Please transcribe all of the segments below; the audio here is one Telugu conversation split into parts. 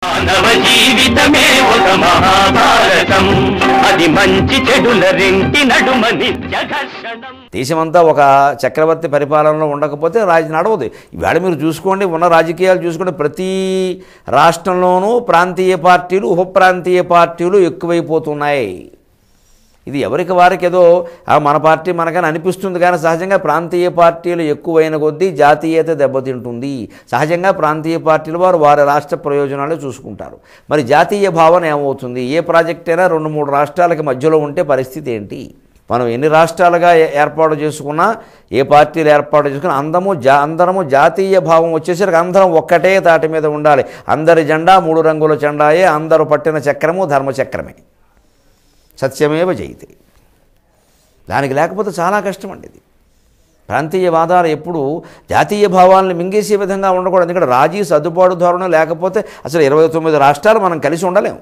మానవ జీవితమే ఒక మహాభారతం అది మంచి చెడుల రెంటి నడుమ నిత్య ఘర్షణం దేశమంతా ఒక చక్రవర్తి పరిపాలనలో ఉండకపోతే రాజు నడవదు ఈవేళ మీరు చూసుకోండి ఉన్న రాజకీయాలు చూసుకోండి ప్రతి రాష్ట్రంలోనూ ప్రాంతీయ పార్టీలు ఉప ప్రాంతీయ పార్టీలు ఎక్కువైపోతున్నాయి ఇది ఎవరికి వారికి ఏదో "ఆ, మన పార్టీ మనకని అనిపిస్తుంది కానీ సహజంగా ప్రాంతీయ పార్టీలు ఎక్కువైన కొద్దీ జాతీయత దెబ్బతింటుంది సహజంగా ప్రాంతీయ పార్టీలు వారు వారి రాష్ట్ర ప్రయోజనాలు చూసుకుంటారు మరి జాతీయ భావన ఏమవుతుంది ఏ ప్రాజెక్ట్ అయినా రెండు మూడు రాష్ట్రాలకి మధ్యలో ఉంటే పరిస్థితి ఏంటి మనం ఎన్ని రాష్ట్రాలుగా ఏ- ఏర్పాటు చేసుకున్నా ఏ పార్టీలు ఏర్పాటు చేసుకున్నా అందము జా అందరము జాతీయ భావం వచ్చేసరికి అందరం ఒక్కటే తాటి మీద ఉండాలి అందరి జెండా మూడు రంగుల జెండాయే అందరూ పట్టిన చక్రము ధర్మచక్రమే సత్యమేవ జయితే దానికి లేకపోతే చాలా కష్టం అండి ఇది ప్రాంతీయ వాదాలు ఎప్పుడు జాతీయ భావాలను మింగేసే విధంగా ఉండకూడదు ఎందుకంటే రాజీ సర్దుబాటు ధోరణి లేకపోతే అసలు ఇరవై తొమ్మిది రాష్ట్రాలు మనం కలిసి ఉండలేము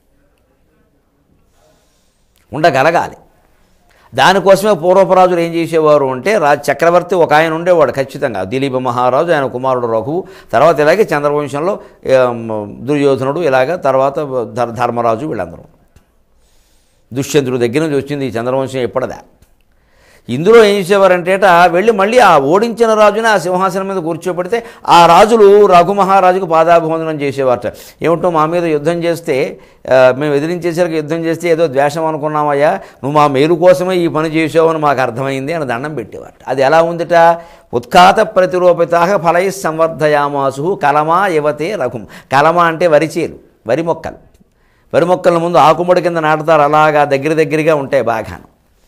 ఉండగలగాలి దానికోసమే పూర్వపరాజులు ఏం చేసేవారు అంటే రా చక్రవర్తి ఒక ఆయన ఉండేవాడు ఖచ్చితంగా దిలీప మహారాజు ఆయన కుమారుడు రఘువు తర్వాత ఇలాగే చంద్రవంశంలో ఏం, దుర్యోధనుడు ఇలాగ తర్వాత ధర్- ధర్మరాజు వీళ్ళందరూ దుష్యంతుడి దగ్గర నుంచి వచ్చింది ఈ చంద్రవంశం ఎప్పటిదా ఇందులో ఏం చేసేవారంటేట వెళ్ళి మళ్ళీ ఆ ఓడించిన రాజుని ఆ సింహాసనం మీద కూర్చోబెడితే ఆ రాజులు రఘు మహారాజుకు పాదాభివందనం చేసేవారట ఏమిటో మా మీద యుద్ధం చేస్తే ఆ, మేము ఎదిరించేసరికి యుద్ధం చేస్తే ఏదో ద్వేషం అనుకున్నామయ్యా నువ్వు మా మేలు కోసమే ఈ పని చేసావని మాకు అర్థమైంది అని దండం పెట్టేవారట అది ఎలా ఉందిట ఉత్కాత ప్రతిరూపిత ఫలై సంవర్ధయామాసు కలమా యువతే రఘుం కలమ అంటే వరిచేలు వరి మొక్కలు వరి మొక్కల ముందు ఆకుముడి కింద నాటుతారు అలాగా దగ్గర దగ్గరగా ఉంటాయి బాగాను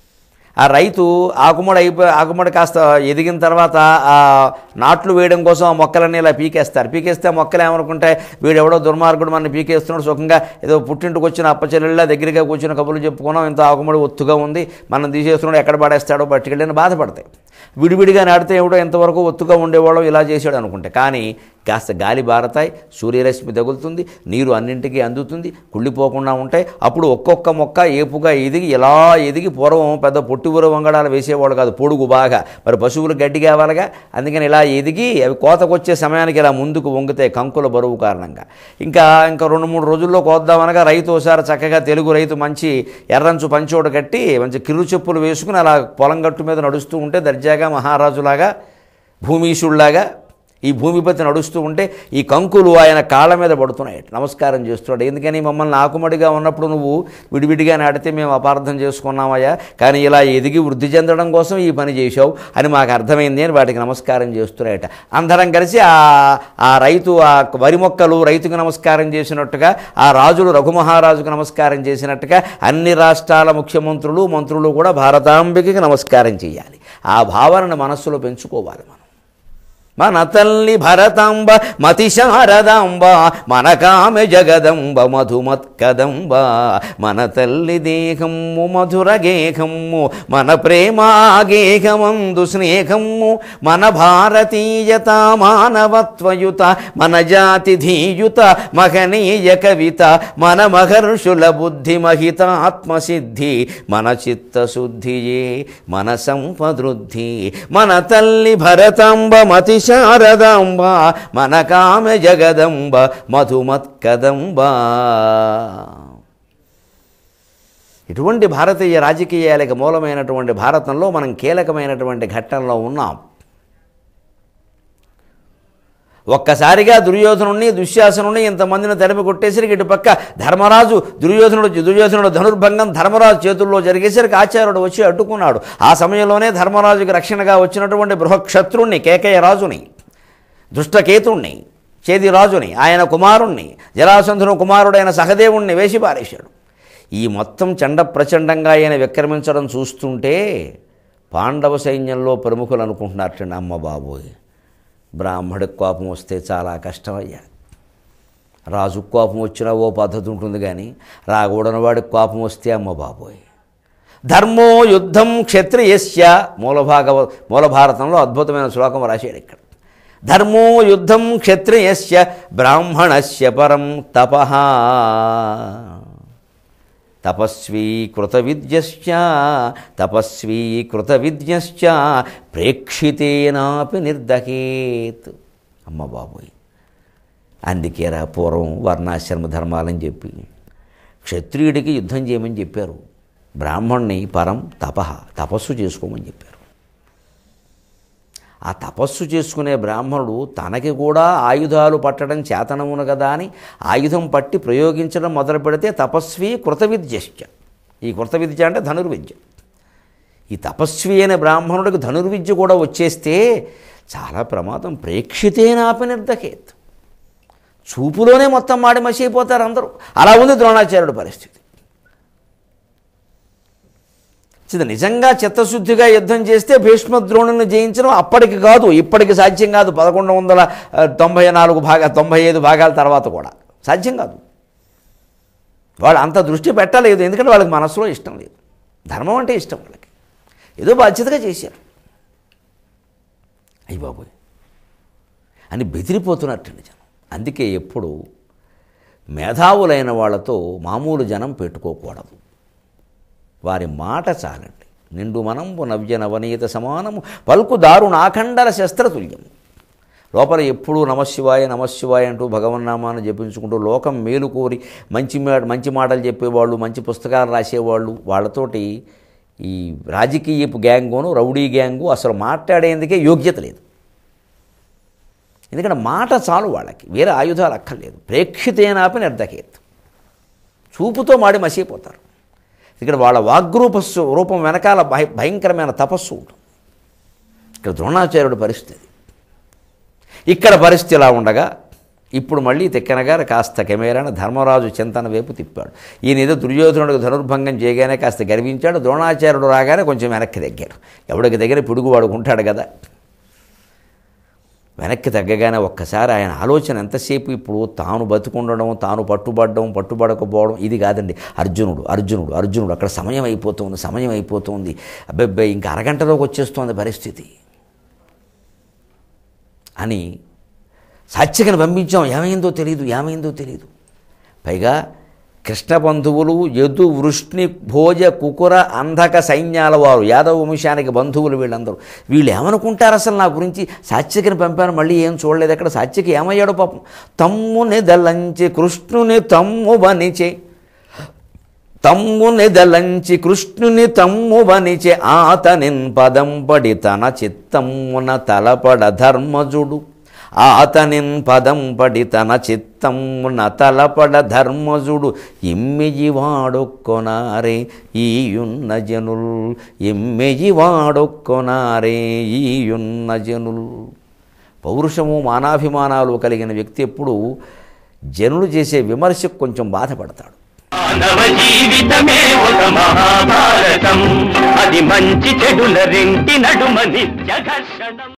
ఆ రైతు ఆకుముడి అయిపోయి ఆకుముడి కాస్త ఎదిగిన తర్వాత ఆ నాట్లు వేయడం కోసం ఆ మొక్కలన్నీ ఇలా పీకేస్తారు పీకేస్తే ఆ మొక్కలు ఏమనుకుంటాయి వీడు ఎవడో దుర్మార్గుడు మన పీకేస్తున్నాడు సుఖంగా ఏదో పుట్టింటికి వచ్చిన అప్పచెల్లెళ్ళ దగ్గరగా కూర్చుని కబుర్లు చెప్పుకున్నాం ఇంత ఆకుముడి ఒత్తుగా ఉంది మనం తీసేస్తున్నాడు ఎక్కడ పడేస్తాడో పట్టుకెళ్ళని బాధపడతాయి విడివిడిగా నాటితే ఏమిటో ఎంతవరకు ఒత్తుగా ఉండేవాళ్ళం ఇలా చేశాడు అనుకుంటే కానీ కాస్త గాలి బారతాయి సూర్యరశ్మి తగులుతుంది నీరు అన్నింటికీ అందుతుంది కుళ్ళిపోకుండా ఉంటాయి అప్పుడు ఒక్కొక్క మొక్క ఏపుగా ఎదిగి ఇలా ఎదిగి పూర్వం పెద్ద పొట్టిబుర వంగడాలు వేసేవాడు కాదు పొడుగు బాగా మరి పశువులు గడ్డి కావాలిగా అందుకని ఇలా ఎదిగి అవి కోతకొచ్చే సమయానికి ఇలా ముందుకు వంగుతాయి కంకుల బరువు కారణంగా ఇంకా ఇంకా రెండు మూడు రోజుల్లో కోద్దామనగా రైతు ఒకసారి చక్కగా తెలుగు రైతు మంచి ఎర్రంచు పంచోడు కట్టి మంచి కిరు చెప్పులు వేసుకుని అలా పొలం గట్టు మీద నడుస్తూ ఉంటే దర్జాగా మహారాజులాగా భూమీషుల్లాగా ఈ భూమిపతి నడుస్తూ ఉంటే ఈ కంకులు ఆయన కాళ్ళ మీద పడుతున్నాయి నమస్కారం చేస్తున్నాడు ఎందుకని మమ్మల్ని ఆకుమడిగా ఉన్నప్పుడు నువ్వు విడివిడిగా నాటితే మేము అపార్థం చేసుకున్నామయ్యా కానీ ఇలా ఎదిగి వృద్ధి చెందడం కోసం ఈ పని చేశావు అని మాకు అర్థమైంది అని వాటికి నమస్కారం చేస్తున్నాయట అందరం కలిసి ఆ ఆ రైతు ఆ వరి మొక్కలు రైతుకు నమస్కారం చేసినట్టుగా ఆ రాజులు రఘుమహారాజుకు నమస్కారం చేసినట్టుగా అన్ని రాష్ట్రాల ముఖ్యమంత్రులు మంత్రులు కూడా భారతాంబికి నమస్కారం చేయాలి ఆ భావనను మనస్సులో పెంచుకోవాలి మనం మన తల్లి భరతాంబ మతి శారదాంబ మన కామె జగదంబ మధుమత్కదంబ మన తల్లి దేహము మధుర గేహము మన ప్రేమాగేహమందు స్నేహము మన భారతీయత మానవత్వయుత మన జాతి ధీయుత మహనీయ కవిత మన మహర్షుల బుద్ధి మహిత ఆత్మసిద్ధి మన చిత్తశుద్ధియే మన సంపదృద్ధి మన తల్లి భరతాంబ మతి శారదాంబ మన కామె జగదంబ మధుమత్కదంబ ఇటువంటి భారతీయ రాజకీయాలకు మూలమైనటువంటి భారతంలో మనం కీలకమైనటువంటి ఘట్టంలో ఉన్నాం ఒక్కసారిగా దుర్యోధనుడిని దుశ్శాసనుడిని ఇంతమందిని తరిమి కొట్టేసరికి ఇటు పక్క ధర్మరాజు దుర్యోధనుడు దుర్యోధనుడు ధనుర్భంగం ధర్మరాజు చేతుల్లో జరిగేసరికి ఆచార్యుడు వచ్చి అడ్డుకున్నాడు ఆ సమయంలోనే ధర్మరాజుకి రక్షణగా వచ్చినటువంటి బృహక్షత్రుణ్ణి కేకయ్య రాజుని దుష్టకేతుణ్ణి చేది రాజుని ఆయన కుమారుణ్ణి జరాసంధుని కుమారుడైన సహదేవుణ్ణి వేసి పారేశాడు ఈ మొత్తం చండ ప్రచండంగా ఆయన విక్రమించడం చూస్తుంటే పాండవ సైన్యంలో ప్రముఖులు అనుకుంటున్నారటండి అమ్మ బాబోయ్ బ్రాహ్మడికి కోపం వస్తే చాలా కష్టమయ్యా రాజు కోపం వచ్చినా ఓ పద్ధతి ఉంటుంది కానీ రాకూడని వాడికి కోపం వస్తే అమ్మ బాబోయ్ ధర్మో యుద్ధం క్షత్రియస్య మూలభాగవ మూల భారతంలో అద్భుతమైన శ్లోకం రాశాడు ఇక్కడ ధర్మో యుద్ధం క్షత్రియస్య బ్రాహ్మణస్య పరం తపః తపస్వీ కృత విద్యశ్చ తపస్వీ కృత విద్యశ్చ ప్రేక్షితేనాపి నిర్దహేత్ అమ్మ బాబోయ్ అందుకేరా పూర్వం వర్ణాశ్రమ ధర్మాలని చెప్పి క్షత్రియుడికి యుద్ధం చేయమని చెప్పారు బ్రాహ్మణ్ణి పరం తపహ తపస్సు చేసుకోమని చెప్పారు ఆ తపస్సు చేసుకునే బ్రాహ్మణుడు తనకి కూడా ఆయుధాలు పట్టడం చేతనమును కదా అని ఆయుధం పట్టి ప్రయోగించడం మొదలు పెడితే తపస్వి కృతవిద్యశ్చ ఈ కృతవిద్య అంటే ధనుర్విద్య ఈ తపస్వి అయిన బ్రాహ్మణుడికి ధనుర్విద్య కూడా వచ్చేస్తే చాలా ప్రమాదం ప్రేక్షితేనాపి నిర్దకేత్ చూపులోనే మొత్తం మాడి మసి అయిపోతారు అందరూ అలా ఉంది ద్రోణాచార్యుడి పరిస్థితి ఇది నిజంగా చిత్తశుద్ధిగా యుద్ధం చేస్తే భీష్మద్రోణుని జయించడం అప్పటికి కాదు ఇప్పటికి సాధ్యం కాదు పదకొండు వందల ఆ, తొంభై నాలుగు భాగా తొంభై ఐదు భాగాల తర్వాత కూడా సాధ్యం కాదు వాళ్ళు అంత దృష్టి పెట్టలేదు ఎందుకంటే వాళ్ళకి మనసులో ఇష్టం లేదు ధర్మం అంటే ఇష్టం వాళ్ళకి ఏదో బాధ్యతగా చేశారు అయ్యి బాబోయ్ అని బెదిరిపోతున్నట్టు జనం అందుకే ఎప్పుడు మేధావులైన వాళ్ళతో మామూలు జనం పెట్టుకోకూడదు వారి మాట చాలండి నిండు మనంబు నవ్య నవనీత సమానము పలుకు దారుణాఖండల శస్త్రతుల్యం లోపల ఎప్పుడూ నమశివాయ నమశివాయ అంటూ భగవన్నామాన్ని జపించుకుంటూ లోకం మేలు కోరి మంచి మా- మంచి మాటలు చెప్పేవాళ్ళు మంచి పుస్తకాలు రాసేవాళ్ళు వాళ్ళతోటి ఈ రాజకీయపు గ్యాంగును రౌడీ గ్యాంగు అసలు మాట్లాడేందుకే యోగ్యత లేదు ఎందుకంటే మాట చాలు వాళ్ళకి వేరే ఆయుధాలు అక్కర్లేదు ప్రేక్షితేనాపి నిర్దకేత్ చూపుతో మాడి మసిపోతారు ఇక్కడ వాళ్ళ వాగ్రూప స్వ- రూపం వెనకాల భయ భయంకరమైన తపస్సు ఉంటుంది ఇక్కడ ద్రోణాచార్యుడి పరిస్థితి ఇక్కడ పరిస్థితి ఇలా ఉండగా ఇప్పుడు మళ్ళీ తిక్కనగారు కాస్త కెమెరాను ధర్మరాజు చింతన వైపు తిప్పాడు ఈయన ఏదో దుర్యోధనుడికి ధనుర్భంగం చేయగానే కాస్త గర్వించాడు ద్రోణాచార్యుడు రాగానే కొంచెం వెనక్కి తగ్గాడు ఎవడికి దగ్గర పిడుగు వాడుకుంటాడు కదా వెనక్కి తగ్గగానే ఒక్కసారి ఆయన ఆలోచన ఎంతసేపు ఇప్పుడు తాను బతుకుండడం తాను పట్టుబడడం పట్టుబడకపోవడం ఇది కాదండి అర్జునుడు అర్జునుడు అర్జునుడు అక్కడ సమయం అయిపోతుంది సమయం అయిపోతుంది అబ్బాయి ఇంకా అరగంటలోకి వచ్చేస్తోంది పరిస్థితి అని సాత్యకని పంపించాం ఏమైందో తెలియదు ఏమైందో తెలియదు పైగా కృష్ణ బంధువులు యదు వృష్ణి భోజ కుకుర అంధక సైన్యాల వారు యాదవ వంశానికి బంధువులు వీళ్ళందరూ వీళ్ళు ఏమనుకుంటారు అసలు నా గురించి సాత్యకిని పంపాను మళ్ళీ ఏం చూడలేదు అక్కడ సాత్యకి ఏమయ్యాడో పాపం తమ్ముని దలంచి కృష్ణుని తమ్ము బనిచే తమ్ముని దలంచి కృష్ణుని తమ్ము బనిచే ఆతనిన్ పదంపడి తన చిత్తమ్మున తలపడ ధర్మజుడు ఆతనిన్ పదంపడి తన చిత్తమ్మున తలపడ ధర్మజుడు ఇమ్మిజి వాడొక్కొనారే ఈయున్న జనుల్ ఇమ్మిజి వాడొక్కొనారే ఈయున్న జనుల్ పౌరుషము మానాభిమానాలు కలిగిన వ్యక్తి ఎప్పుడు జనులు చేసే విమర్శకు కొంచెం బాధపడతాడు మానవ జీవితమే ఒక మహాభారతం అది మంచి చెడుల రెంటి నడుమ నిత్య ఘర్షణం